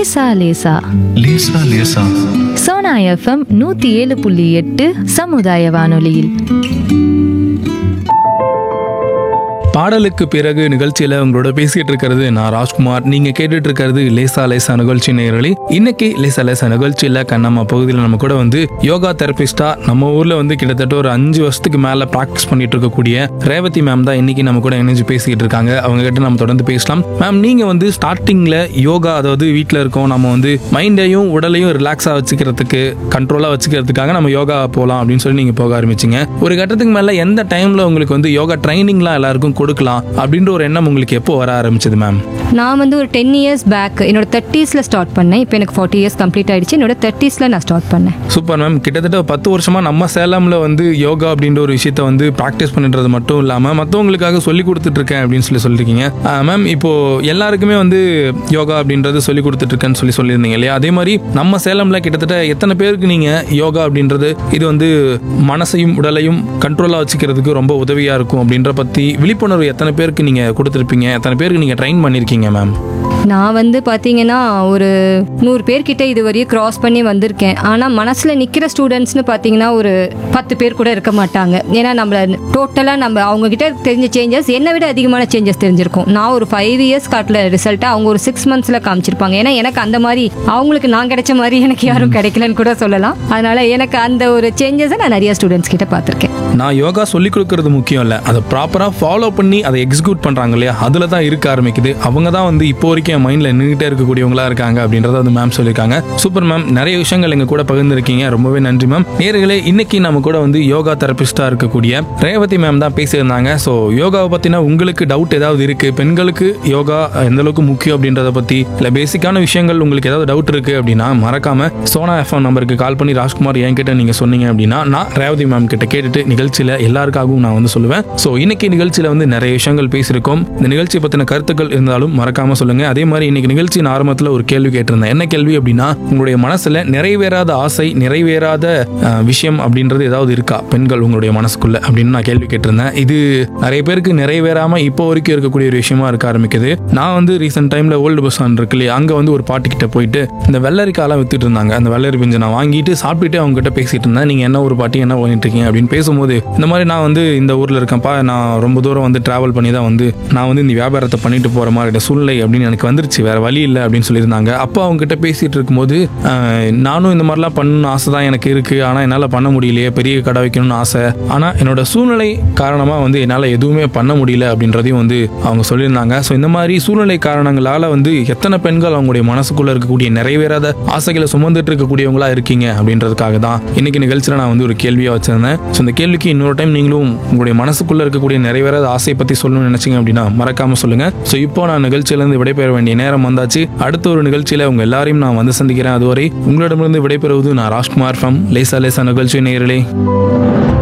லேசா லேசா லேசா லேசா சோனா எஃப்எம் நூத்தி ஏழு புள்ளி எட்டு சமுதாய வானொலியில் பாடலுக்கு பிறகு நிகழ்ச்சியில உங்களோட பேசிட்டு இருக்கிறது நான் ராஜ்குமார் நீங்க கேட்டுட்டு இருக்கிறது லேசா லேசா நிகழ்ச்சி நேரலி இன்னைக்கு லேசா லேசா நிகழ்ச்சியில கண்ணம்மா பகுதியில் நம்ம கூட வந்து யோகா தெரபிஸ்டா நம்ம ஊர்ல வந்து கிட்டத்தட்ட ஒரு அஞ்சு வருஷத்துக்கு மேல ப்ராக்டிஸ் பண்ணிட்டு இருக்கக்கூடிய ரேவதி மேம் தான் இன்னைக்கு நம்ம கூட இணைஞ்சு பேசிக்கிட்டு இருக்காங்க அவங்க கிட்ட நம்ம தொடர்ந்து பேசலாம் மேம் நீங்க வந்து ஸ்டார்டிங்ல யோகா அதாவது வீட்டில் இருக்கோம் நம்ம வந்து மைண்டையும் உடலையும் ரிலாக்ஸா வச்சுக்கிறதுக்கு கண்ட்ரோலா வச்சுக்கிறதுக்காக நம்ம யோகா போகலாம் அப்படின்னு சொல்லி நீங்க போக ஆரம்பிச்சீங்க ஒரு கட்டத்துக்கு மேல எந்த டைம்ல உங்களுக்கு வந்து யோகா ட்ரைனிங்லாம் எல்லாருக்கும் கொடுக்கலாம் அப்படின்ற ஒரு எண்ணம் உங்களுக்கு எப்போ வர ஆரம்பிச்சது மேம் நான் வந்து ஒரு டென் இயர்ஸ் பேக் என்னோட தேர்ட்டீஸில் ஸ்டார்ட் பண்ணேன் இப்போ எனக்கு ஃபார்ட்டி இயர்ஸ் கம்ப்ளீட் ஆயிடுச்சு என்னோட தேர்ட்டீஸில் நான் ஸ்டார்ட் பண்ணேன் சூப்பர் மேம் கிட்டத்தட்ட ஒரு பத்து வருஷமா நம்ம சேலம்ல வந்து யோகா அப்படின்ற ஒரு விஷயத்த வந்து ப்ராக்டிஸ் பண்ணின்றது மட்டும் இல்லாம மற்றவங்களுக்காக சொல்லி கொடுத்துட்டு இருக்கேன் அப்படின்னு சொல்லி சொல்லியிருக்கீங்க மேம் இப்போ எல்லாருக்குமே வந்து யோகா அப்படின்றது சொல்லி கொடுத்துட்டு இருக்கேன்னு சொல்லி சொல்லியிருந்தீங்க இல்லையா அதே மாதிரி நம்ம சேலம்ல கிட்டத்தட்ட எத்தனை பேருக்கு நீங்க யோகா அப்படின்றது இது வந்து மனசையும் உடலையும் கண்ட்ரோலா வச்சுக்கிறதுக்கு ரொம்ப உதவியா இருக்கும் அப்படின்ற பத்தி விழிப்புணர்வு எத்தனை பேருக்கு நீங்க கொடுத்துருப்பீங்க எத்தனை பேருக்கு நீங்க ட்ரைன் பண்ணிருக்கீங்க மேம் நான் வந்து பார்த்தீங்கன்னா ஒரு நூறு பேர்கிட்ட இது வரையும் கிராஸ் பண்ணி வந்திருக்கேன் ஆனால் மனசில் நிற்கிற ஸ்டூடெண்ட்ஸ்னு பார்த்தீங்கன்னா ஒரு பத்து பேர் கூட இருக்க மாட்டாங்க ஏன்னா நம்மள டோட்டலாக நம்ம அவங்க கிட்ட தெரிஞ்ச சேஞ்சஸ் என்னை விட அதிகமான சேஞ்சஸ் தெரிஞ்சிருக்கும் நான் ஒரு ஃபைவ் இயர்ஸ் காட்டில் ரிசல்ட்டை அவங்க ஒரு சிக்ஸ் மந்த்ஸில் காமிச்சிருப்பாங்க ஏன்னா எனக்கு அந்த மாதிரி அவங்களுக்கு நான் கிடைச்ச மாதிரி எனக்கு யாரும் கிடைக்கலன்னு கூட சொல்லலாம் அதனால எனக்கு அந்த ஒரு சேஞ்சஸை நான் நிறைய ஸ்டூடெண்ட்ஸ் கிட்ட பார்த்துருக்கேன் நான் யோகா சொல்லி கொடுக்கறது முக்கியம் இல்லை அதை ப்ராப்பராக ஃபாலோ பண்ணி அதை எக்ஸிக்யூட் பண்ணுறாங்க இல்லையா அதில் தான் இருக்க ஆரம்பிக்குது அவங்க தான் வந்து இப்போ வரைக்கும் என் மைண்டில் நின்றுட்டே இருக்கக்கூடியவங்களா இருக்காங்க அப்படின்றத வந்து மேம் சொல்லியிருக்காங்க சூப்பர் மேம் நிறைய விஷயங்கள் எங்க கூட பகிர்ந்துருக்கீங்க ரொம்பவே நன்றி மேம் நேர்களே இன்னைக்கு நம்ம கூட வந்து யோகா தெரபிஸ்டாக இருக்கக்கூடிய ரேவதி மேம் தான் பேசியிருந்தாங்க ஸோ யோகாவை பற்றின உங்களுக்கு டவுட் ஏதாவது இருக்கு பெண்களுக்கு யோகா எந்த அளவுக்கு முக்கியம் அப்படின்றத பற்றி இல்லை பேசிக்கான விஷயங்கள் உங்களுக்கு ஏதாவது டவுட் இருக்கு அப்படின்னா மறக்காம சோனா எஃப்எம் நம்பருக்கு கால் பண்ணி ராஜ்குமார் என்கிட்ட நீங்க சொன்னீங்க அப்படின்னா நான் ரேவதி மேம் கிட்ட கேட்டுட்டு நிகழ்ச்சியில எல்லாருக்காகவும் நான் வந்து சொல்லுவேன் ஸோ இன்னைக்கு நிகழ்ச்சியில வந்து நிறைய விஷயங்கள் பேசியிருக்கோம் இந்த நிகழ்ச்சி பத்தின கருத்துக்கள் இருந்தாலும் மறக்காம சொல்லுங்க அதே மாதிரி இன்னைக்கு நிகழ்ச்சியின் ஆரம்பத்தில் ஒரு கேள்வி கேட்டிருந்தேன் என்ன கேள்வி அப்படின்னா உங்களுடைய மனசுல நிறைவேறாத ஆசை நிறைவேறாத அஹ், விஷயம் அப்படின்றது ஏதாவது இருக்கா பெண்கள் உங்களுடைய மனசுக்குள்ள அப்படின்னு நான் கேள்வி கேட்டிருந்தேன் இது நிறைய பேருக்கு நிறைவேறாம இப்போ வரைக்கும் இருக்கக்கூடிய ஒரு விஷயமா இருக்க ஆரம்பிக்குது நான் வந்து ரீசெண்ட் டைம்ல ஓல்டு பஸ் ஸ்டாண்ட் இருக்கு இல்லையா அங்க வந்து ஒரு பாட்டி கிட்ட போயிட்டு இந்த வெள்ளரிக்காலாம் வித்துட்டு இருந்தாங்க அந்த வெள்ளரி பிஞ்சை நான் வாங்கிட்டு சாப்பிட்டுட்டு அவங்க கிட்ட பேசிட்டு இருந்தேன் நீங்க என்ன ஒரு பாட்டி என்ன பண்ணிட்டு இருக்கீங்க அப்படின்னு பேசும்போது இந்த மாதிரி நான் வந்து இந்த ஊர்ல இருக்கேன்ப்பா நான் ரொம்ப தூரம் வந்து டிராவல் பண்ணி தான் வந்து நான் வந்து இந்த வியாபாரத்தை பண்ணிட்டு போற மாதிரி சூழ்நிலை அப்படின்னு எனக்கு வந்துருச்சு வேற வழி இல்லை அப்படின்னு சொல்லியிருந்தாங்க அப்போ அவங்க கிட்ட பேசிட்டு இருக்கும்போது ஆஹ், நானும் இந்த மாதிரிலாம் பண்ணணும்னு ஆசை தான் எனக்கு இருக்கு ஆனா என்னால பண்ண முடியலையே பெரிய கடை வைக்கணும்னு ஆசை ஆனா என்னோட சூழ்நிலை காரணமா வந்து என்னால எதுவுமே பண்ண முடியல அப்படின்றதையும் வந்து அவங்க சொல்லியிருந்தாங்க ஸோ இந்த மாதிரி சூழ்நிலை காரணங்களால வந்து எத்தனை பெண்கள் அவங்களுடைய மனசுக்குள்ள இருக்கக்கூடிய நிறைவேறாத ஆசைகளை சுமந்துட்டு இருக்கக்கூடியவங்களா இருக்கீங்க அப்படின்றதுக்காக தான் இன்னைக்கு நிகழ்ச்சியில நான் வந்து ஒரு கேள்வியா வச்சிருந்தேன் ஸோ இந்த கேள்விக்கு இன்னொரு டைம் நீங்களும் உங்களுடைய மனசுக்குள்ள இருக்கக்கூடிய நிறைவேறாத ஆசையை பத்தி சொல்லணும்னு நினைச்சீங்க அப்படின்னா மறக்காம சொல்லுங்க ஸோ இப்போ நான் நிகழ்ச்சியிலிருந்து விடைபெற வேண்டிய நேரம் வந்தாச்சு அடுத்த ஒரு நிகழ்ச்சியில உங்க எல்லாரையும் நான் வந்து சந்திக்கிறேன் அதுவரை உங்களிடமிருந்து விடைபெறுவது நான் ராஜ்குமார் ஃப்ரம் லேசா லேசா நிகழ்ச்சி நேயர்களே